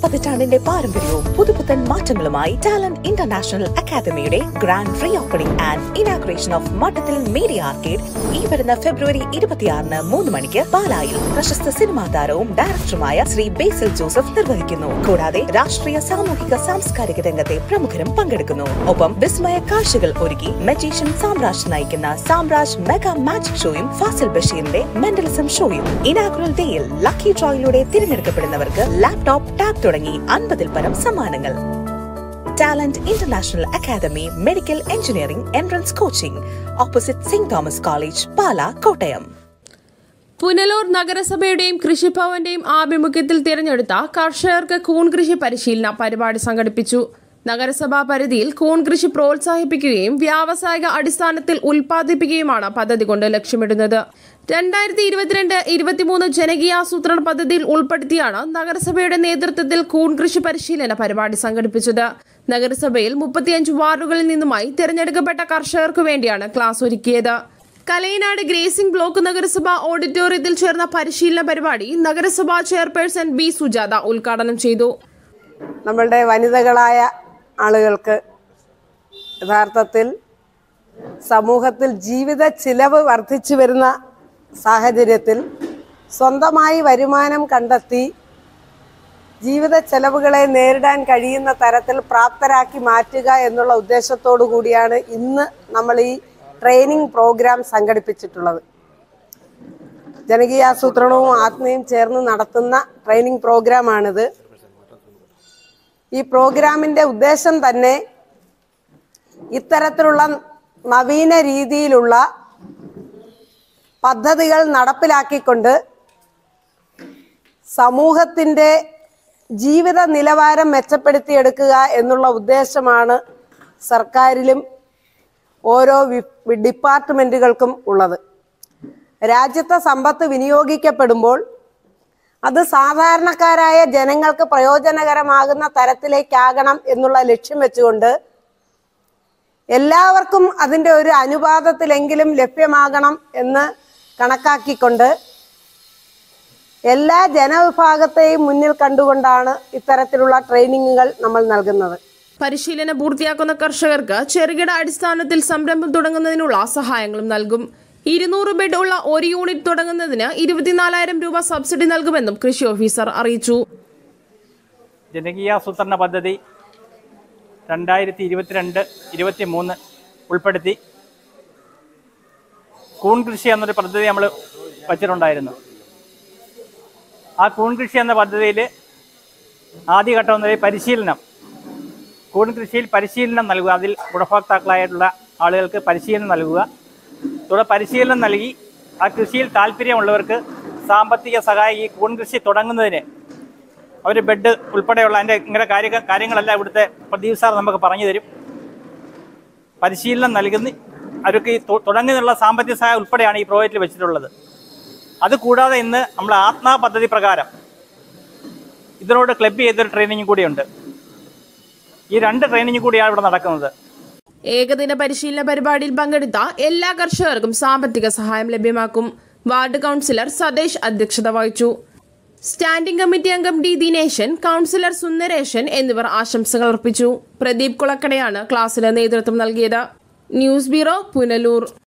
പതിറ്റാണ്ടിന്റെ പാരമ്പര്യവും പുതുപുത്തൻ മാറ്റങ്ങളുമായി ടാലന്റ് ഇന്റർനാഷണൽ അക്കാദമിയുടെ grand reopening and inauguration of മട്ടത്തിൽ മീഡിയ ആർക്കേഡ് ഈ വരുന്ന ഫെബ്രുവരി ഇരുപത്തിയാറിന് മൂന്ന് മണിക്ക് പാലായിൽ പ്രശസ്ത സിനിമാ താരവും ഡയറക്ടറുമായ ശ്രീ ബേസിൽ ജോസഫ് നിർവഹിക്കുന്നു കൂടാതെ രാഷ്ട്രീയ സാമൂഹിക സാംസ്കാരിക രംഗത്തെ പ്രമുഖരും പങ്കെടുക്കുന്നു ഒപ്പം വിസ്മയ കാഴ്ചകൾ ഒരുക്കി മജീഷ്യൻ സാമ്രാജ് നയിക്കുന്ന സാമ്രാജ് മെഗാ മാജിക് ഷോയും ഫാസിൽ ബഷീറിന്റെ മെന്റലിസം ഷോയും ഇനാഗുറൽ ഡേയിൽ ലക്കി ഡ്രോയിലൂടെ തിരഞ്ഞെടുക്കപ്പെടുന്നവർക്ക് ലാപ്ടോപ്പ് ടാബ് തുടങ്ങി അൻപതിൽ പരം സമ്മാനങ്ങൾ talent international academy medical engineering entrance coaching opposite Saint Thomas college Pala Kottayam Punalur നഗരസഭയുടെയും കൃഷിഭവന്റെയും ആഭിമുഖ്യത്തിൽ തിരഞ്ഞെടുത്ത കർഷകർക്ക് കൂൺ കൃഷി പരിശീലന പരിപാടി സംഘടിപ്പിച്ചു നഗരസഭാ പരിധിയിൽ കൂൺ കൃഷി പ്രോത്സാഹിപ്പിക്കുകയും വ്യാവസായിക അടിസ്ഥാനത്തിൽ ഉൽപ്പാദിപ്പിക്കുകയുമാണ് പദ്ധതി കൊണ്ട് ലക്ഷ്യമിടുന്നത് രണ്ടായിരത്തി ഇരുപത്തിരണ്ട് ഇരുപത്തിമൂന്ന് ജനകീയാസൂത്രണ പദ്ധതിയിൽ ഉൾപ്പെടുത്തിയാണ് നഗരസഭയുടെ നേതൃത്വത്തിൽ കൂൺ കൃഷി പരിശീലന പരിപാടി സംഘടിപ്പിച്ചത് നഗരസഭയിൽ മുപ്പത്തിയഞ്ച് വാർഡുകളിൽ നിന്നുമായി തിരഞ്ഞെടുക്കപ്പെട്ട കർഷകർക്കു വേണ്ടിയാണ് ക്ലാസ് ഒരുക്കിയത് കലയനാട് ഗ്രേസിംഗ് ബ്ലോക്ക് നഗരസഭ ഓഡിറ്റോറിയത്തിൽ ചേർന്ന പരിശീലന പരിപാടി നഗരസഭാ ചെയർപേഴ്സൺ ബി സുജാത ഉദ്ഘാടനം ചെയ്തു നമ്മളുടെ വനിതകളായ ആളുകൾക്ക് യഥാർത്ഥത്തിൽ സമൂഹത്തിൽ ജീവിത ചിലവ് വർദ്ധിച്ചു വരുന്ന സാഹചര്യത്തിൽ സ്വന്തമായി വരുമാനം കണ്ടെത്തി ജീവിത ചെലവുകളെ നേരിടാൻ കഴിയുന്ന തരത്തിൽ പ്രാപ്തരാക്കി മാറ്റുക എന്നുള്ള ഉദ്ദേശത്തോടു കൂടിയാണ് ഇന്ന് നമ്മൾ ഈ ട്രെയിനിങ് പ്രോഗ്രാം സംഘടിപ്പിച്ചിട്ടുള്ളത് ജനകീയാസൂത്രണവും ആത്മയും ചേർന്ന് നടത്തുന്ന ട്രെയിനിങ് പ്രോഗ്രാമാണിത് ഈ പ്രോഗ്രാമിന്റെ ഉദ്ദേശം തന്നെ ഇത്തരത്തിലുള്ള നവീന രീതിയിലുള്ള പദ്ധതികൾ നടപ്പിലാക്കിക്കൊണ്ട് സമൂഹത്തിന്റെ ജീവിത നിലവാരം മെച്ചപ്പെടുത്തിയെടുക്കുക എന്നുള്ള ഉദ്ദേശമാണ് സർക്കാരിലും ഓരോ വി- ഡിപ്പാർട്ട്മെന്റുകൾക്കും ഉള്ളത് രാജ്യത്തെ സമ്പത്ത് വിനിയോഗിക്കപ്പെടുമ്പോൾ അത് സാധാരണക്കാരായ ജനങ്ങൾക്ക് പ്രയോജനകരമാകുന്ന തരത്തിലേക്കാകണം എന്നുള്ള ലക്ഷ്യം വെച്ചുകൊണ്ട് എല്ലാവർക്കും അതിൻ്റെ ഒരു അനുപാതത്തിലെങ്കിലും ലഭ്യമാകണം എന്ന് കണക്കാക്കിക്കൊണ്ട് എല്ലാ ജനവിഭാഗത്തെയും മുന്നിൽ കണ്ടുകൊണ്ടാണ് ഇത്തരത്തിലുള്ള ട്രെയിനിങ്ങുകൾ നമ്മൾ നൽകുന്നത് പരിശീലനം പൂർത്തിയാക്കുന്ന കർഷകർക്ക് ചെറുകിട അടിസ്ഥാനത്തിൽ സംരംഭം തുടങ്ങുന്നതിനുള്ള സഹായങ്ങളും നൽകും ഇരുന്നൂറ് ബെഡ് ഉള്ള ഒരു യൂണിറ്റ് തുടങ്ങുന്നതിന് ഇരുപത്തിനാലായിരം രൂപ സബ്സിഡി നൽകുമെന്നും കൃഷി ഓഫീസർ അറിയിച്ചു ജനകീയാസൂത്രണ പദ്ധതി രണ്ടായിരത്തി ഇരുപത്തിരണ്ട് ഇരുപത്തി മൂന്ന് ഉൾപ്പെടുത്തി കൂൺ കൃഷി എന്നൊരു പദ്ധതി നമ്മൾ വച്ചിട്ടുണ്ടായിരുന്നു ആ കൂൺ കൃഷി എന്ന പദ്ധതിയിൽ ആദ്യഘട്ടം എന്നത് പരിശീലനം കൂൺ കൃഷിയിൽ പരിശീലനം നൽകുക അതിൽ ഗുണഭോക്താക്കളായിട്ടുള്ള ആളുകൾക്ക് പരിശീലനം നൽകുക തുടർ പരിശീലനം നൽകി ആ കൃഷിയിൽ താല്പര്യമുള്ളവർക്ക് സാമ്പത്തിക സഹായം ഈ കൂൺ കൃഷി തുടങ്ങുന്നതിന് അവർ ബെഡ് ഉൾപ്പെടെയുള്ള അതിൻ്റെ ഇങ്ങനെ കാര്യ കാര്യങ്ങളെല്ലാം ഇവിടുത്തെ പ്രദീപ് സാർ നമുക്ക് പറഞ്ഞു തരും പരിശീലനം നൽകുന്ന അവർക്ക് ഈ തു- തുടങ്ങുന്നതിനുള്ള സാമ്പത്തിക സഹായം ഉൾപ്പെടെയാണ് ഈ പ്രോജക്റ്റിൽ വെച്ചിട്ടുള്ളത് അതുകൂടാതെ ഇന്ന് നമ്മൾ ആത്മാ പദ്ധതി പ്രകാരം ഇതിനോട് ക്ലബ് ചെയ്തൊരു ട്രെയിനിങ് കൂടിയുണ്ട് ഈ രണ്ട് ട്രെയിനിങ് കൂടിയാണ് ഇവിടെ നടക്കുന്നത് ഏകദിന പരിശീലന പരിപാടിയിൽ പങ്കെടുത്ത എല്ലാ കർഷകർക്കും സാമ്പത്തിക സഹായം ലഭ്യമാക്കും വാർഡ് കൗൺസിലർ സതേഷ് അധ്യക്ഷത വഹിച്ചു സ്റ്റാൻഡിംഗ് കമ്മിറ്റി അംഗം ഡി ദിനേശൻ കൗൺസിലർ സുന്ദരേശൻ എന്നിവർ ആശംസകൾ അർപ്പിച്ചു പ്രദീപ് കുളക്കടയാണ് ക്ലാസ്സിന് നേതൃത്വം നൽകിയത് ന്യൂസ് ബ്യൂറോ പുനലൂർ